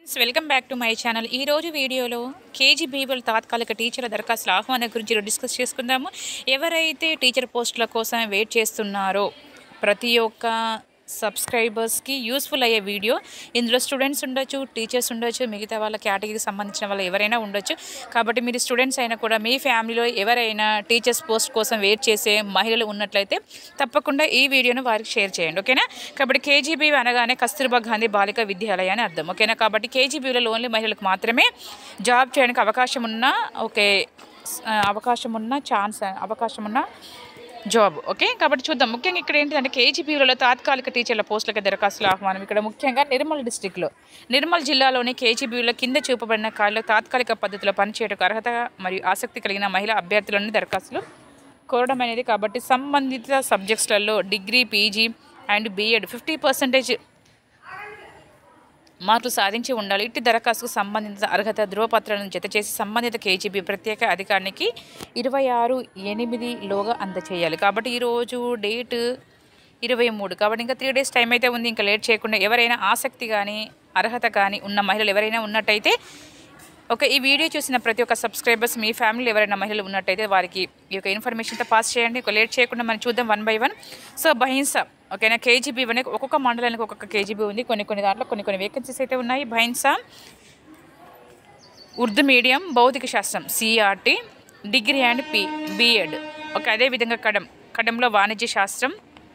welcome back to my channel ఈ రోజు వీడియోలో కేజీ బీబుల్ తాత్కాలిక టీచర్ల దరఖాస్తుల ఆహ్వానం గురించి డిస్కస్ చేసుకుందాము ఎవరైతే టీచర్ పోస్టుల కోసం వెయిట్ చేస్తున్నారో ప్రతి ఒక్క సబ్స్క్రైబర్స్కి యూస్ఫుల్ అయ్యే వీడియో ఇందులో స్టూడెంట్స్ ఉండొచ్చు టీచర్స్ ఉండొచ్చు మిగతా వాళ్ళ కేటగిరీకి సంబంధించిన వాళ్ళు ఎవరైనా ఉండొచ్చు కాబట్టి మీరు స్టూడెంట్స్ అయినా కూడా మీ ఫ్యామిలీలో ఎవరైనా టీచర్స్ పోస్ట్ కోసం వెయిట్ చేసే మహిళలు ఉన్నట్లయితే తప్పకుండా ఈ వీడియోను వారికి షేర్ చేయండి ఓకేనా కాబట్టి కేజీబీ అనగానే కస్తూర్బా గాంధీ బాలిక విద్యాలయ అని అర్థం ఓకేనా కాబట్టి కేజీబీలో ఓన్లీ మహిళలకు మాత్రమే జాబ్ చేయడానికి అవకాశం ఉన్న ఓకే ఆ, అవకాశం ఉన్న ఛాన్స్ అవకాశం ఉన్న జాబ్ ఓకే కాబట్టి చూద్దాం ముఖ్యంగా ఇక్కడ ఏంటంటే కేజీపీలలో తాత్కాలిక టీచర్ల పోస్టులకు దరఖాస్తుల ఆహ్వానం ఇక్కడ ముఖ్యంగా నిర్మల్ డిస్టిక్లో నిర్మల్ జిల్లాలోని కేజీబీలో కింద చూపబడిన ఖాళీలో తాత్కాలిక పద్ధతిలో పనిచేయడానికి అర్హత మరియు ఆసక్తి కలిగిన మహిళా అభ్యర్థులను దరఖాస్తులు కోరడం అనేది కాబట్టి సంబంధిత సబ్జెక్ట్స్లలో degree PG and BEd fifty percentage మార్కులు సాధించి ఉండాలి ఇట్టి దరఖాస్తుకు సంబంధిత అర్హత ధృవపత్రాలను జత చేసి సంబంధిత కేజీబీ ప్రత్యేక అధికారికి ఇరవై ఆరు ఎనిమిదిలోగా అందచేయాలి కాబట్టి ఈరోజు డేట్ ఇరవై మూడు కాబట్టి ఇంకా త్రీ డేస్ టైం అయితే ఉంది ఇంకా లేట్ చేయకుండా ఎవరైనా ఆసక్తి కానీ అర్హత కానీ ఉన్న మహిళలు ఎవరైనా ఉన్నట్టయితే ఒక ఈ వీడియో చూసిన ప్రతి ఒక్క సబ్స్క్రైబర్స్ మీ ఫ్యామిలీలో ఎవరైనా మహిళలు ఉన్నట్టయితే వారికి ఈ యొక్క ఇన్ఫర్మేషన్తో పాస్ చేయండి ఒక లేట్ చేయకుండా మనం చూద్దాం వన్ బై వన్ సో బహింస ఓకేనా కేజీబీ అనే ఒక్కొక్క మండలానికి ఒక్కొక్క కేజీబీ ఉంది కొన్ని కొన్ని దాంట్లో కొన్ని కొన్ని వేకెన్సీస్ అయితే ఉన్నాయి బహింస ఉర్దూ మీడియం భౌతిక శాస్త్రం CRT degree and P BEd okay అదేవిధంగా కడం కడంలో వాణిజ్య శాస్త్రం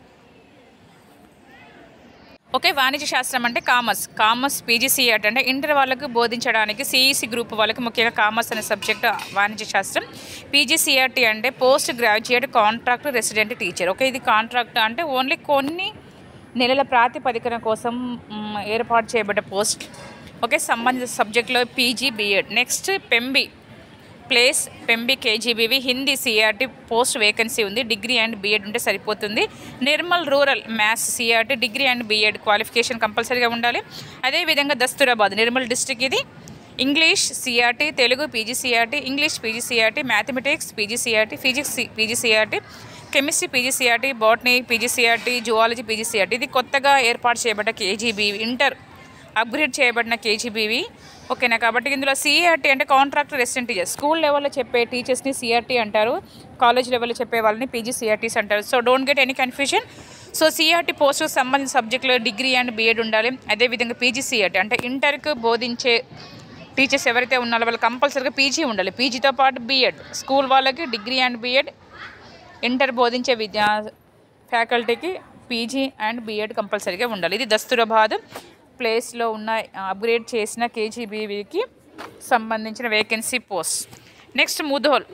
ఓకే వాణిజ్య శాస్త్రం అంటే కామర్స్ కామర్స్ పీజీసీఆర్ట్ అంటే ఇంటర్ వాళ్ళకు బోధించడానికి సిఈసి గ్రూప్ వాళ్ళకి ముఖ్యంగా కామర్స్ అనే సబ్జెక్ట్ వాణిజ్య శాస్త్రం పీజీసీఆర్టీ అంటే post graduate contract resident teacher okay ఇది కాంట్రాక్ట్ అంటే ఓన్లీ కొన్ని నెలల ప్రాతిపదికన కోసం మ్, ఏర్పాటు చేయబడ్డ పోస్ట్ ఓకే సంబంధిత సబ్జెక్ట్లో PG BEd next Pembi place Pembi KGBV Hindi CRT post vacancy ఉంది డిగ్రీ అండ్ బీఎడ్ ఉంటే సరిపోతుంది Nirmal rural maths CRT degree and BEd qualification కంపల్సరీగా ఉండాలి అదేవిధంగా దస్తూరాబాద్ నిర్మల్ డిస్టిక్ ఇది English CRT Telugu PGCRT English PGCRT mathematics PGCRT physics PGCRT chemistry PGCRT botany PGCRT zoology PGCRT ఇది కొత్తగా ఏర్పాటు చేయబడ్డ కేజీబీ ఇంటర్ అప్గ్రేడ్ చేయబడిన కేజీబీవి ఓకేనా కాబట్టి ఇందులో సిఆర్టీ అంటే కాంట్రాక్ట్ రెసిడెంట్ టీచర్స్ స్కూల్ లెవెల్లో చెప్పే టీచర్స్ని సిఆర్టీ అంటారు కాలేజ్ లెవెల్లో చెప్పే వాళ్ళని పీజీ సిఆర్టీస్ అంటారు so don't get any confusion so CRT పోస్టుకు సంబంధించిన సబ్జెక్టులో డిగ్రీ అండ్ బీఎడ్ ఉండాలి అదేవిధంగా పీజీ సిఆర్టీ అంటే ఇంటర్కు బోధించే టీచర్స్ ఎవరైతే ఉన్నారో వాళ్ళు కంపల్సరీగా పీజీ ఉండాలి పీజీతో పాటు బీఎడ్ స్కూల్ వాళ్ళకి డిగ్రీ అండ్ బీఎడ్ ఇంటర్ బోధించే విద్యా ఫ్యాకల్టీకి పీజీ అండ్ బీఎడ్ కంపల్సరీగా ఉండాలి ఇది దస్తూరాబాద్ ప్లేస్లో ఉన్న అప్గ్రేడ్ చేసిన కేజీబీవీకి సంబంధించిన vacancy post next Mudhol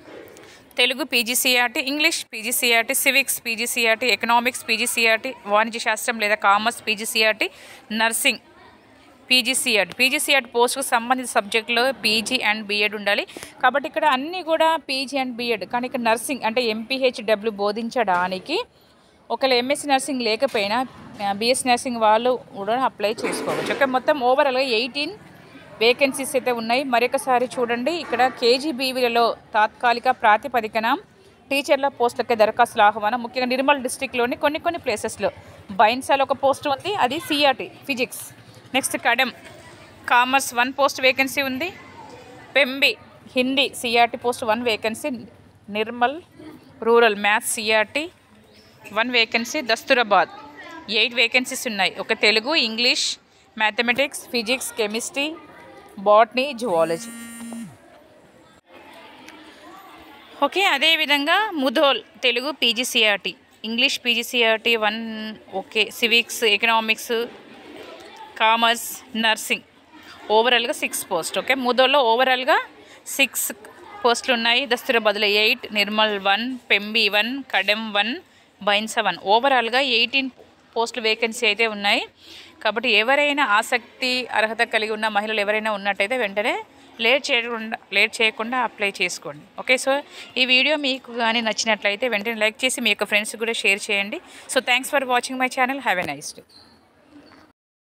Telugu PGCRT English PGCRT civics PGCRT economics PGCRT వాణిజ్య శాస్త్రం లేదా commerce PGCRT nursing PGCRT PGCRT పోస్టుకు సంబంధించిన సబ్జెక్టులో పీజీ అండ్ బీఎడ్ ఉండాలి కాబట్టి ఇక్కడ అన్నీ కూడా పీజీ అండ్ బీఎడ్ కానీ ఇక్కడ నర్సింగ్ అంటే ఎంపీహెచ్డబ్ల్యూ బోధించడానికి ఒకవేళ ఎంఎస్సీ నర్సింగ్ లేకపోయినా బీఎస్ నర్సింగ్ వాళ్ళు కూడా అప్లై చేసుకోవచ్చు ఓకే మొత్తం ఓవరాల్గా ఎయిటీన్ వేకెన్సీస్ అయితే ఉన్నాయి మరొకసారి చూడండి ఇక్కడ కేజీబీవీలలో తాత్కాలిక ప్రాతిపదికన టీచర్ల పోస్టులకే దరఖాస్తుల ఆహ్వానం ముఖ్యంగా నిర్మల్ డిస్టిక్లోని కొన్ని కొన్ని ప్లేసెస్లో బైన్సాలో ఒక పోస్ట్ ఉంది అది CRT physics next Kadem commerce one post vacancy ఉంది Pembi Hindi CRT post one vacancy Nirmal rural maths CRT one vacancy Dasturabad eight vacancies ఉన్నాయి ఒక Telugu English mathematics physics chemistry botany zoology okay అదేవిధంగా Mudhol Telugu PGCRT English PGCRT one okay civics economics commerce nursing ఓవరాల్గా six post okay ముదోల్లో ఓవరాల్గా six పోస్టులు ఉన్నాయి దస్తూరాబాద్లో eight Nirmal one Pembi one Kadem one Bhainsa one ఓవరాల్గా ఎయిటీన్ పోస్టులు వేకెన్సీ అయితే ఉన్నాయి కాబట్టి ఎవరైనా ఆసక్తి అర్హత కలిగి ఉన్న మహిళలు ఎవరైనా ఉన్నట్టయితే వెంటనే లేట్ చేయకుండా లేట్ చేయకుండా అప్లై చేసుకోండి ఓకే సో ఈ వీడియో మీకు కానీ నచ్చినట్లయితే వెంటనే లైక్ చేసి మీ యొక్క ఫ్రెండ్స్ కూడా షేర్ చేయండి so thanks for watching my channel have a nice day